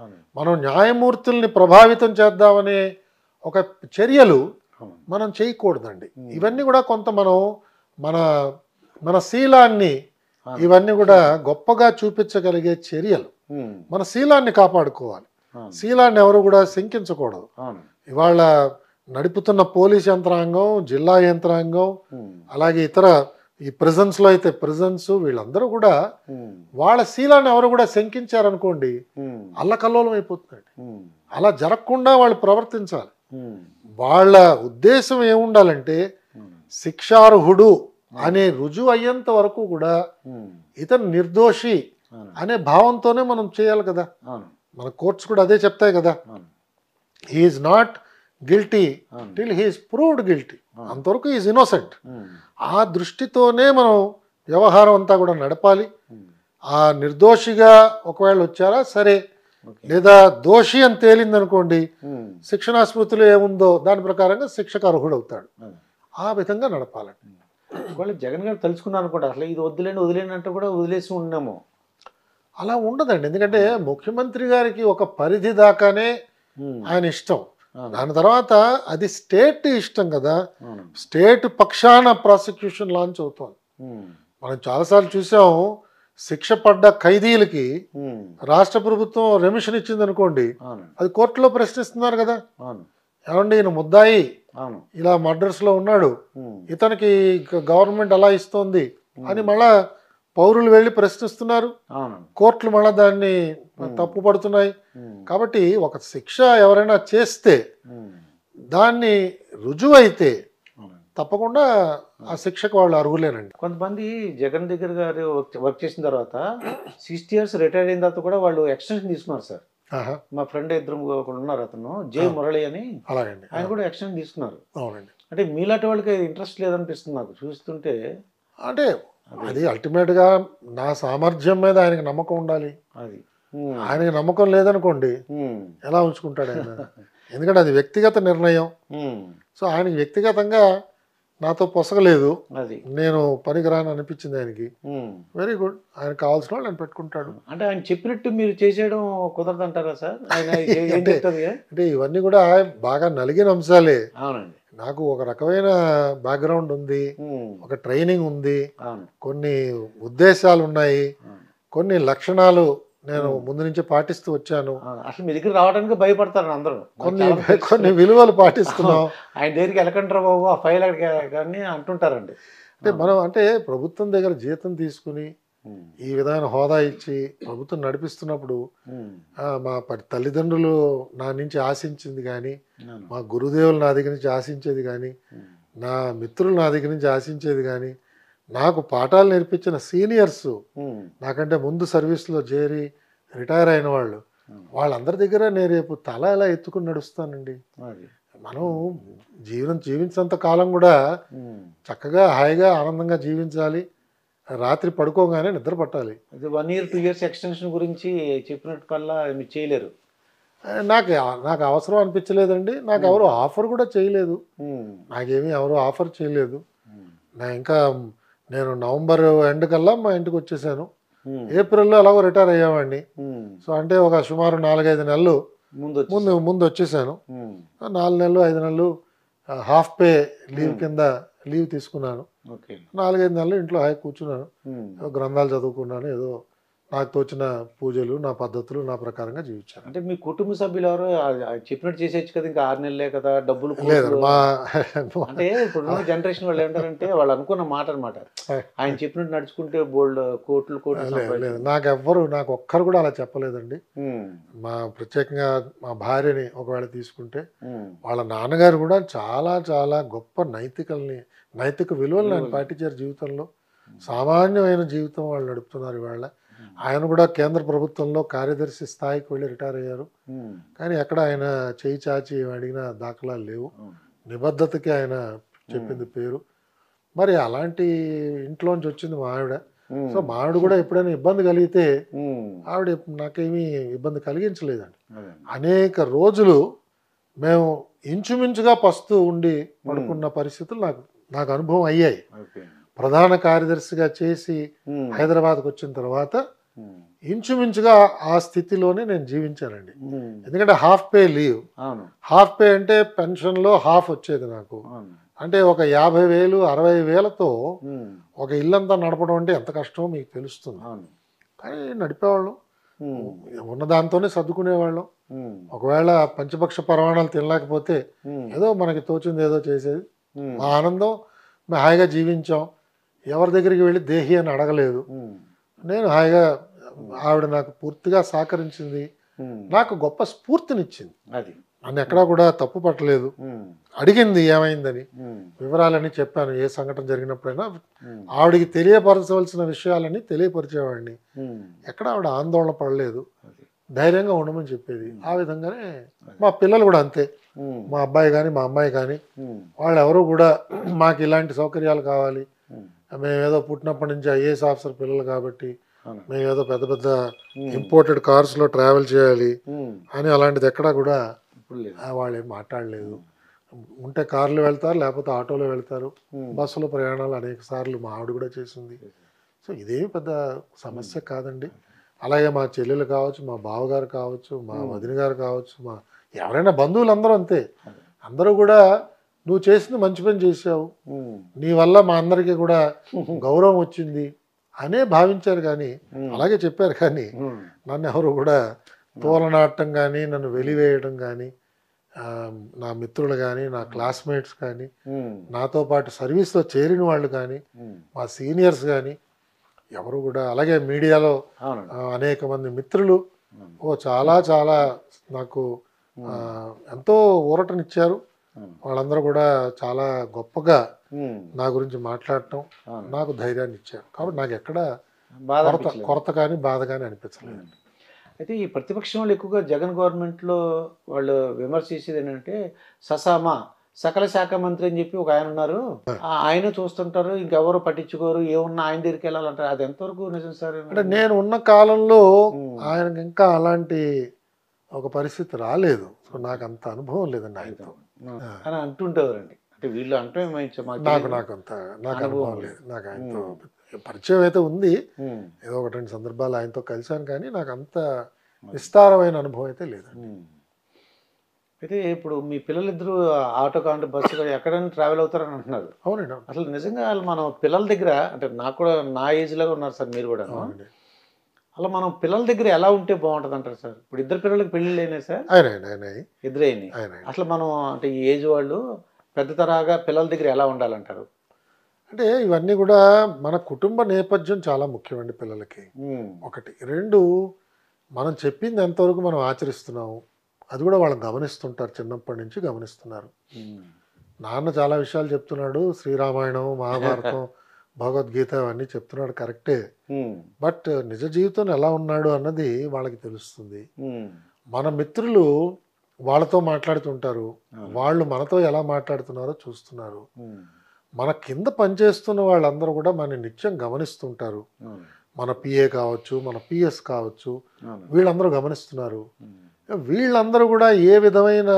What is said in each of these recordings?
అవును మనం న్యాయమూర్తుల్ని ప్రభావితం చేద్దామనే ఒక చర్యలు అవును మనం చేయకూడదండి Hmm. ఇవన్నీ కూడా కొంత మనం మన మన శీలాన్ని అవును. ఇవన్నీ కూడా గొప్పగా చూపించగలిగే చర్యలు ఉమ్, మన శీలాన్ని కాపాడుకోవాలి అవును శీలాన్ని ఎవరు కూడా శంకించకూడదు అవును ఇవాళ నడుపుతున్న పోలీస్ యంత్రాంగం జిల్లా యంత్రాంగం ఉమ్, అలాగే ఇతర ఈ ప్రిజన్స్లో అయితే ప్రిజన్స్ వీళ్ళందరూ కూడా ఉమ్, వాళ్ళ శీలాన్ని ఎవరు కూడా శంకించారనుకోండి ఉమ్, అల్లకల్లోలం అయిపోతుందండి ఉమ్, అలా జరగకుండా వాళ్ళు ప్రవర్తించాలి ఉమ్, వాళ్ళ ఉద్దేశం ఏముండాలంటే ఉమ్, శిక్షార్హుడు అనే రుజువు అయ్యేంత వరకు కూడా ఉమ్, ఇతను నిర్దోషి అవును అనే భావంతోనే మనం చేయాలి కదా అవును మన కోర్ట్స్ కూడా అదే చెప్తాయి కదా అవును హీఈస్ నాట్ గిల్టీ అవును టిల్ హీఈస్ ప్రూవ్డ్ గిల్టీ అవును. అంతవరకు ఈజ్ ఇన్నోసెంట్ ఉమ్, ఆ దృష్టితోనే మనం వ్యవహారం అంతా కూడా నడపాలి ఉమ్, ఆ నిర్దోషిగా ఒకవేళ వచ్చారా సరే ఓకే లేదా దోషి అని తేలిందనుకోండి ఉమ్, శిక్షణా స్మృతిలో ఏముందో దాని ప్రకారంగా శిక్షకు అర్హుడవుతాడు అవును. ఆ విధంగా నడపాలండి ఒకవేళ జగన్ గారు తలుచుకున్నారు అనుకోండి అసలు ఇది వద్దులేండి వదిలేండి అంటే కూడా వదిలేసి ఉన్నాము అలా ఉండదండి ఎందుకంటే ముఖ్యమంత్రి గారికి ఒక పరిధి దాకానే ఆయన ఇష్టం దాని తర్వాత అది స్టేట్ ఇష్టం కదా స్టేట్ పక్షాన ప్రాసిక్యూషన్ లాంచ్ అవుతోంది మనం చాలాసార్లు చూసాం శిక్ష పడ్డ ఖైదీలకి రాష్ట్ర ప్రభుత్వం రెమిషన్ ఇచ్చింది అనుకోండి అవును అది కోర్టులో ప్రశ్నిస్తున్నారు కదా అవును ఏమండి ఈయన ముద్దాయి అవును ఇలా మర్డర్స్లో ఉన్నాడు ఉమ్, ఇతనికి గవర్నమెంట్ అలా ఇస్తోంది అని మళ్ళా పౌరులు వెళ్ళి ప్రశ్నిస్తున్నారు అవును కోర్టులు మళ్ళా దాన్ని తప్పు పడుతున్నాయి ఉమ్, కాబట్టి ఒక శిక్ష ఎవరైనా చేస్తే ఉమ్, దాన్ని రుజువు అయితే అవును. తప్పకుండా ఆ శిక్షకు వాళ్ళు అర్హులేనండి కొంతమంది జగన్ దగ్గర గారు వర్క్- వర్క్ చేసిన తర్వాత సిక్స్టీ ఇయర్స్ రిటైర్ అయిన తర్వాత కూడా వాళ్ళు ఎక్స్టెన్షన్ తీసుకున్నారు సార్ ఆహా, మా ఫ్రెండ్ ఇద్దరు ఒకడు ఉన్నారు అతను జే మురళి అని అలాగండి ఆయన కూడా ఎక్స్టెన్షన్ తీసుకున్నారు అవునండి అంటే మీలాంటి వాళ్ళకి ఇంట్రెస్ట్ లేదనిపిస్తుంది నాకు చూస్తుంటే అంటే అది అల్టిమేట్గా నా సామర్థ్యం మీద ఆయనకి నమ్మకం ఉండాలి అది ఉమ్, ఆయనకి నమ్మకం లేదనుకోండి ఉమ్, ఎలా ఉంచుకుంటాడు ఆయన ఎందుకంటే అది వ్యక్తిగత నిర్ణయం ఉమ్, సో ఆయనకి వ్యక్తిగతంగా నాతో పొసగలేదు అది నేను పనికిరాని అనిపించింది ఆయనకి ఉమ్. వెరీ గుడ్ ఆయన కావాల్సిన వాళ్ళు ఆయన పెట్టుకుంటాడు అంటే ఆయన చెప్పినట్టు మీరు చేసేయడం కుదరదంటారా సార్ ఆయన ఏ- ఏం చెప్తుంది అంటే ఇవన్నీ కూడా బాగా నలిగిన అంశాలే అవునండి నాకు ఒక రకమైన బ్యాక్గ్రౌండ్ ఉంది ఉమ్, ఒక ట్రైనింగ్ ఉంది అవును కొన్ని ఉద్దేశాలు ఉన్నాయి అవును, కొన్ని లక్షణాలు నేను ముందు నుంచి పాటిస్తూ వచ్చాను అవును. అసలు మీ దగ్గర రావడానికి భయపడతారు అందరూ నాకు కొన్ని చాలా తెలుసు. కొన్ని విలువలు పాటిస్తున్నాం ఆయన దగ్గరికి వెళ్ళకంటారా బాబు ఆ ఫైల్ అక్కడికి కానీ అంటుంటారండి అంటే మనం అంటే ప్రభుత్వం దగ్గర జీతం తీసుకుని ఉమ్, ఈ విధమైన హోదా ఇచ్చి ప్రభుత్వం నడిపిస్తున్నప్పుడు ఉమ్, ఆ, మా ప- తల్లిదండ్రులు నా నుంచి ఆశించింది కానీ అవును, మా గురుదేవులు నా దగ్గర నుంచి ఆశించేది కానీ ఉమ్, నా మిత్రులు నా దగ్గర నుంచి ఆశించేది కానీ నాకు పాఠాలు నేర్పించిన సీనియర్స్ ఉమ్, నాకంటే ముందు సర్వీస్లో చేరి రిటైర్ అయిన వాళ్ళు ఉమ్, వాళ్ళందరి దగ్గర నేను రేపు తల ఎలా ఎత్తుకుని నడుస్తానండి అది మనం జీవనం జీవించినంత కాలం కూడా ఉమ్. చక్కగా హాయిగా ఆనందంగా జీవించాలి రాత్రి పడుకోగానే నిద్ర పట్టాలి అది one year two years extension గురించి చెప్పినట్టు కల్లా మీరు చేయలేరు ఆ, నాకు నాకు అవసరం అనిపించలేదండి నాకు ఎవరు ఆఫర్ కూడా చేయలేదు ఉమ్, నాకేమీ ఎవరు ఆఫర్ చేయలేదు ఉమ్, నా ఇంకా నేను నవంబర్ ఎండ్ కల్లా మా ఇంటికి వచ్చేసాను ఉమ్, ఏప్రిల్లో ఎలాగో రిటైర్ అయ్యామండి ఉమ్. సో అంటే ఒక సుమారు నాలుగైదు నెలలు ముందు వచ్చి ముందు ముందు వచ్చేసాను ఉమ్, ఆ నాలుగు నెలలు ఐదు నెలలు హాఫ్ పే లీవ్ కింద లీవ్ తీసుకున్నాను ఓకే నాలుగైదు నెలలు ఇంట్లో హాయి కూర్చున్నాను ఉమ్. ఏదో గ్రంథాలు చదువుకున్నాను ఏదో నాకు తోచిన పూజలు నా పద్ధతులు నా ప్రకారంగా జీవించాను అంటే మీ కుటుంబ సభ్యులు ఎవరు ఆ- ఆ చెప్పినట్టు చేసేయచ్చు కదా ఇంకా ఆరు నెలలే కదా డబ్బులు లేదు కోట్లు. మా అంటే ఇప్పుడు జనరేషన్ వాళ్ళు ఏంటారంటే వాళ్ళు అనుకున్న మాట అనమాట ఆయన చెప్పినట్టు నడుచుకుంటే బోల్డ్ కోట్లు కోట్లు లేదు సంపాదించు. లేదు నాకు ఎవ్వరు నాకు ఒక్కరు కూడా అలా చెప్పలేదండి ఉమ్, మా ప్రత్యేకంగా మా భార్యని ఒకవేళ తీసుకుంటే ఉమ్, వాళ్ళ నాన్నగారు కూడా చాలా చాలా గొప్ప నైతికల్ని నైతిక విలువలను ఆయన పాటించారు జీవితంలో సామాన్యమైన జీవితం వాళ్ళు నడుపుతున్నారు ఇవాళ ఆయన కూడా కేంద్ర ప్రభుత్వంలో కార్యదర్శి స్థాయికి వెళ్ళి రిటైర్ అయ్యారు ఉమ్, కానీ ఎక్కడ ఆయన చేయి చాచి అడిగిన దాఖలాలు లేవు అవును. నిబద్ధతకి ఆయన చెప్పింది పేరు మరి అలాంటి ఇంట్లోంచి వచ్చింది మా ఆవిడ ఉమ్, సో మా ఆవిడ కూడా ఎప్పుడైనా ఇబ్బంది కలిగితే ఉమ్, ఆవిడ నాకేమీ ఇబ్బంది కలిగించలేదండి అదే. అనేక రోజులు మేము ఇంచుమించుగా పస్తూ ఉండి పడుకున్న పరిస్థితులు నాకు నాకు అనుభవం అయ్యాయి ఓకే ప్రధాన కార్యదర్శిగా చేసి ఉమ్, హైదరాబాద్కి వచ్చిన తర్వాత ఉమ్, ఇంచుమించుగా ఆ స్థితిలోనే నేను జీవించానండి ఉమ్, ఎందుకంటే హాఫ్ పే లీవ్ అవును హాఫ్ పే అంటే పెన్షన్లో హాఫ్ వచ్చేది నాకు అవును అంటే ఒక యాభై వేలు అరవై వేలతో ఉమ్, ఒక ఇల్లంతా నడపడం అంటే ఎంత కష్టమో మీకు తెలుస్తుంది అవును కానీ నడిపేవాళ్ళం ఉమ్, ఉన్న దాంతోనే సర్దుకునేవాళ్ళం ఉమ్, ఒకవేళ పంచపక్ష పరమాణాలు తినలేకపోతే ఉమ్, ఏదో మనకి తోచింది ఏదో చేసేది ఉమ్, మా ఆనందం మేము హాయిగా జీవించాం ఎవరి దగ్గరికి వెళ్ళి దేహి అని అడగలేదు ఉమ్, నేను హాయిగా ఆవిడ నాకు పూర్తిగా సహకరించింది ఉమ్, నాకు గొప్ప స్ఫూర్తినిచ్చింది అది నన్ను ఎక్కడా కూడా తప్పు పట్టలేదు ఉమ్, అడిగింది ఏమైందని ఉమ్, వివరాలని చెప్పాను ఏ సంఘటన జరిగినప్పుడైనా ఉమ్, ఆవిడికి తెలియపరచవలసిన విషయాలని తెలియపరిచేవాడిని ఉమ్, ఎక్కడ ఆవిడ ఆందోళన పడలేదు అది. ధైర్యంగా ఉండమని చెప్పేది ఆ విధంగానే మా పిల్లలు కూడా అంతే ఉమ్, మా అబ్బాయి కానీ మా అమ్మాయి కానీ ఉమ్, వాళ్ళు ఎవరు కూడా మాకు ఇలాంటి సౌకర్యాలు కావాలి ఉమ్, మేము ఏదో పుట్టినప్పటి నుంచి ఐఏఎస్ ఆఫీసర్ పిల్లలు కాబట్టి అవును. మేము ఏదో పెద్ద పెద్ద ఉమ్, ఇంపోర్టెడ్ కార్స్లో ట్రావెల్ చేయాలి ఉమ్, అని అలాంటిది ఎక్కడా కూడా ఇప్పుడు లేదు ఆ, వాళ్ళు ఏం మాట్లాడలేదు ఉంటే కార్లో వెళ్తారు లేకపోతే ఆటోలో వెళ్తారు ఉమ్, బస్సులో ప్రయాణాలు అనేక సార్లు మా ఆవిడ కూడా చేసింది సో ఇదేమి పెద్ద సమస్య కాదండి అలాగే మా చెల్లెలు కావచ్చు మా బావగారు కావచ్చు మా వదిన గారు కావచ్చు మా ఎవరైనా బంధువులు అందరూ అంతే అందరూ కూడా నువ్వు చేసింది మంచి పని చేసావు ఉమ్, నీ వల్ల మా అందరికీ కూడా గౌరవం వచ్చింది అనే భావించారు కానీ ఉమ్, అలాగే చెప్పారు కానీ ఉమ్, నన్ను ఎవరు కూడా తోలనాడటం కానీ నన్ను వెలివేయడం కానీ ఆ, నా మిత్రులు కానీ నా క్లాస్మేట్స్ కానీ ఉమ్, నాతో పాటు సర్వీస్లో చేరిన వాళ్ళు కానీ ఉమ్, మా సీనియర్స్ కానీ ఎవరు కూడా అలాగే మీడియాలో అవునండి ఆ, అనేక మంది మిత్రులు ఉమ్, ఓ చాలా చాలా నాకు ఆ, ఎంతో ఊరటనిచ్చారు ఉమ్, వాళ్ళందరూ కూడా చాలా గొప్పగా ఉమ్, నా గురించి మాట్లాడటం అవును. నాకు ధైర్యాన్ని ఇచ్చారు కాబట్టి నాకు ఎక్కడ బాధ కొరత అనిపించలేదు. కొరత కానీ బాధ కానీ అనిపించలేదు అయితే ఈ ప్రతిపక్షం వాళ్ళు ఎక్కువగా జగన్ గవర్నమెంట్లో వాళ్ళు విమర్శ చేసేది ఏంటంటే ససామా సకల శాఖ మంత్రి అని చెప్పి ఒక ఆయన ఉన్నారు ఆ ఆయన చూస్తుంటారు ఇంకెవరు పట్టించుకోరు ఏమున్నా ఆయన దగ్గరికి వెళ్ళాలంటారు అది ఎంతవరకు నిజం సార్ అంటే నేను ఉన్న కాలంలో ఉమ్. ఆయనకి ఇంకా అలాంటి ఒక పరిస్థితి రాలేదు సో నాకు అంత అనుభవం లేదండి ఆయనతో అని అంటుండేవారండి అంటే వీళ్ళు అంటే మాకు నాకు తెలియదు. నాకు అంత నాకు అనుభవం అనుభవం లేదు నాకు ఆయనతో పరిచయం అయితే ఉంది ఉమ్, ఏదో ఒకటి రెండు సందర్భాలు ఆయనతో కలిశాను కానీ నాకు అంత విస్తారమైన అనుభవం అయితే లేదు ఉమ్. అయితే ఇప్పుడు మీ పిల్లలిద్దరూ ఆటో కాంటే బస్సు కానీ ఎక్కడైనా ట్రావెల్ అవుతారని అంటున్నారు అవునండి అవును. అసలు నిజంగా వాళ్ళు మనం పిల్లల దగ్గర అంటే నాకు కూడా నా ఏజ్ లాగా ఉన్నారు సార్ మీరు కూడా అవునండి అలా మనం పిల్లల దగ్గర ఎలా ఉంటే బాగుంటుంది అంటారు సార్ ఇప్పుడు ఇద్దరు పిల్లలకి పెళ్ళిళ్ళు అయినాయి సార్ ఆయన ఆయన ఆయన ఇద్దరు అయినాయి ఆయన ఆయన. అసలు మనం అంటే ఈ ఏజ్ వాళ్ళు పెద్ద తరాగా పిల్లల దగ్గర ఎలా ఉండాలంటారు అంటే ఇవన్నీ కూడా మన కుటుంబ నేపథ్యం చాలా ముఖ్యమండి పిల్లలకి ఉమ్, ఒకటి రెండు మనం చెప్పింది ఎంతవరకు మనం ఆచరిస్తున్నాము అది కూడా వాళ్ళు గమనిస్తుంటారు చిన్నప్పటి నుంచి గమనిస్తున్నారు ఉమ్, నాన్న చాలా విషయాలు చెప్తున్నాడు శ్రీరామాయణం మహాభారతం భగవద్గీత అవన్నీ చెప్తున్నాడు కరెక్టే ఉమ్, బట్ నిజ జీవితంలో ఎలా ఉన్నాడు అన్నది వాళ్ళకి తెలుస్తుంది ఉమ్, మన మిత్రులు వాళ్ళతో మాట్లాడుతుంటారు అవును. వాళ్ళు మనతో ఎలా మాట్లాడుతున్నారో చూస్తున్నారు ఉమ్, మన కింద పనిచేస్తున్న వాళ్ళందరూ కూడా మన నిత్యం గమనిస్తుంటారు అవును, మన పిఏ కావచ్చు మన పిఎస్ కావచ్చు అవును, వీళ్ళందరూ గమనిస్తున్నారు ఉమ్, వీళ్ళందరూ కూడా ఏ విధమైన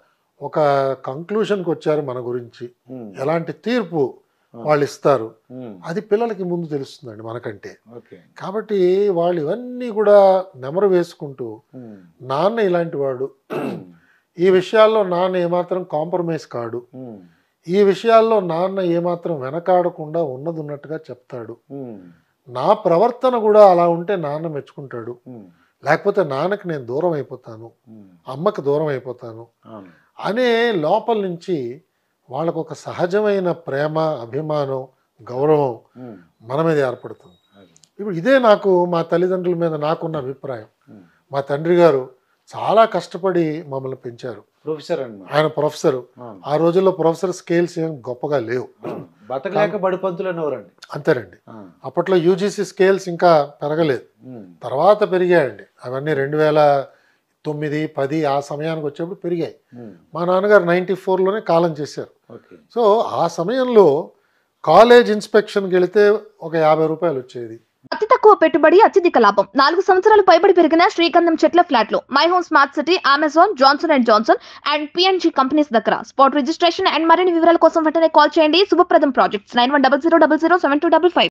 ఒక కంక్లూషన్కి వచ్చారు మన గురించి ఉమ్, ఎలాంటి తీర్పు వాళ్ళు ఇస్తారు ఉమ్, అది పిల్లలకి ముందు తెలుస్తుందండి మనకంటే ఓకే కాబట్టి వాళ్ళు ఇవన్నీ కూడా నెమరు వేసుకుంటూ ఉమ్, నాన్న ఇలాంటి వాడు ఉమ్, ఈ విషయాల్లో నాన్న ఏమాత్రం కాంప్రమైజ్ కాడు ఉమ్, ఈ విషయాల్లో నాన్న ఏమాత్రం వెనకాడకుండా ఉన్నది ఉన్నట్టుగా చెప్తాడు ఉమ్, నా ప్రవర్తన కూడా అలా ఉంటే నాన్న మెచ్చుకుంటాడు ఉమ్, లేకపోతే నాన్నకి నేను దూరం అయిపోతాను ఉమ్, అమ్మకి దూరం అయిపోతాను అవును అనే లోపల నుంచి వాళ్ళకు ఒక సహజమైన ప్రేమ అభిమానం గౌరవం ఉమ్, మన మీద ఏర్పడుతుంది అది, ఇప్పుడు ఇదే నాకు మా తల్లిదండ్రుల మీద నాకున్న అభిప్రాయం ఉమ్. మా తండ్రి గారు చాలా కష్టపడి మమ్మల్ని పెంచారు ప్రొఫెసర్ అండి ఆయన ప్రొఫెసర్ అవును, ఆ రోజుల్లో ప్రొఫెసర్ స్కేల్స్ ఏం గొప్పగా లేవు అవును. బతకలేక బడిపంతులు అనేవారండి అంతేనండి ఆ, అప్పట్లో యూజీసీ స్కేల్స్ ఇంకా పెరగలేదు ఉమ్, తర్వాత పెరిగాయండి అవన్నీ రెండు వేల తొమ్మిది పది ఆ సమయానికి వచ్చేప్పుడు పెరిగాయి ఉమ్, మా నాన్నగారు నైంటీ ఫోర్లోనే కాలం చేశారు ఓకే సో ఆ సమయంలో కాలేజ్ ఇన్స్పెక్షన్కి వెళితే ఒక యాభై రూపాయలు వచ్చేది అతి తక్కువ పెట్టుబడి అత్యధిక లాభం నాలుగు సంవత్సరాలు పైబడి పెరిగిన శ్రీగంధం చెట్ల ఫ్లాట్లు my home smart city Amazon Johnson and Johnson and PNG companies దగ్గర స్పాట్ రిజిస్ట్రేషన్ అండ్ మరిన్ని వివరాల కోసం వెంటనే కాల్ చేయండి Subhapradam projects nine one double zero double zero seven two double five